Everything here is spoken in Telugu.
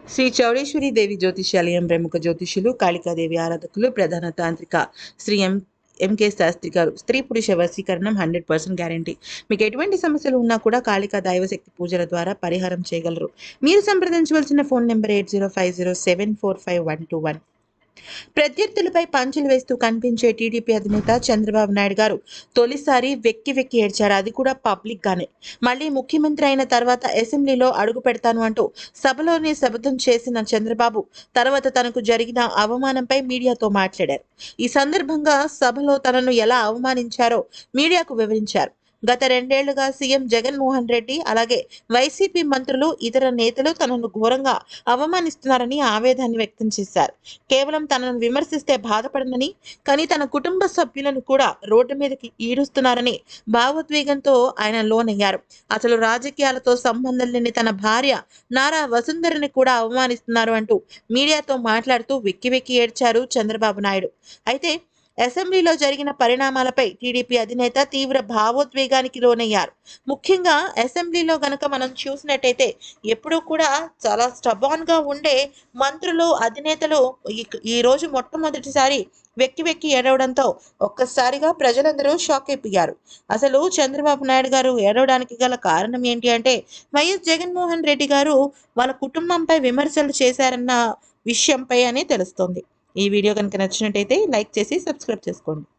శ్రీ చౌడేశ్వరి దేవి జ్యోతిష్యాలయం ప్రముఖ జ్యోతిష్యులు కాళికాదేవి ఆరాధకులు ప్రధాన తాంత్రిక శ్రీ ఎం ఎంకే శాస్త్రి గారు స్త్రీ పురుష వశీకరణం హండ్రెడ్ పర్సెంట్ గ్యారంటీ మీకు ఎటువంటి సమస్యలు ఉన్నా కూడా కాళికా దైవశక్తి పూజల ద్వారా పరిహారం చేయగలరు మీరు సంప్రదించవలసిన phone number eight zero five zero seven four five one two one ప్రత్యర్థులపై పంచులు వేస్తూ కనిపించే టీడీపీ అధినేత చంద్రబాబు నాయుడు గారు తొలిసారి వెక్కి వెక్కి ఏడ్చారు అది కూడా పబ్లిక్ గానే మళ్ళీ ముఖ్యమంత్రి అయిన తర్వాత అసెంబ్లీలో అడుగు పెడతాను అంటూ సభలోనే శపథం చేసిన చంద్రబాబు తర్వాత తనకు జరిగిన అవమానంపై మీడియాతో మాట్లాడారు ఈ సందర్భంగా సభలో తనను ఎలా అవమానించారో మీడియాకు వివరించారు గత రెండేళ్లుగా సీఎం జగన్మోహన్ రెడ్డి అలాగే వైసీపీ మంత్రులు ఇతర నేతలు తనను ఘోరంగా అవమానిస్తున్నారని ఆవేదన వ్యక్తం చేశారు కేవలం తనను విమర్శిస్తే బాధపడనని కానీ తన కుటుంబ సభ్యులను కూడా రోడ్డు మీదకి ఈడుస్తున్నారని భావోద్వేగంతో ఆయన లోనయ్యారు అసలు రాజకీయాలతో సంబంధం లేని తన భార్య నారా వసుంధరని కూడా అవమానిస్తున్నారు అంటూ మీడియాతో మాట్లాడుతూ వెక్కి వెక్కి ఏడ్చారు చంద్రబాబు నాయుడు అయితే అసెంబ్లీలో జరిగిన పరిణామాలపై టీడీపీ అధినేత తీవ్ర భావోద్వేగానికి లోనయ్యారు ముఖ్యంగా అసెంబ్లీలో గనక మనం చూసినట్టయితే ఎప్పుడూ కూడా చాలా స్టబాన్ గా ఉండే మంత్రులు అధినేతలు ఈ- ఈ రోజు మొట్టమొదటిసారి వెక్కి వెక్కి ఏడవడంతో ఒక్కసారిగా ప్రజలందరూ షాక్ అయిపోయారు అసలు చంద్రబాబు నాయుడు గారు ఏడవడానికి గల కారణం ఏంటి అంటే వైఎస్ జగన్మోహన్ రెడ్డి గారు వాళ్ళ కుటుంబంపై విమర్శలు చేశారన్న విషయంపై అని తెలుస్తుంది ఈ వీడియో కనుక నచ్చినట్టయితే లైక్ చేసి సబ్స్క్రైబ్ చేసుకోండి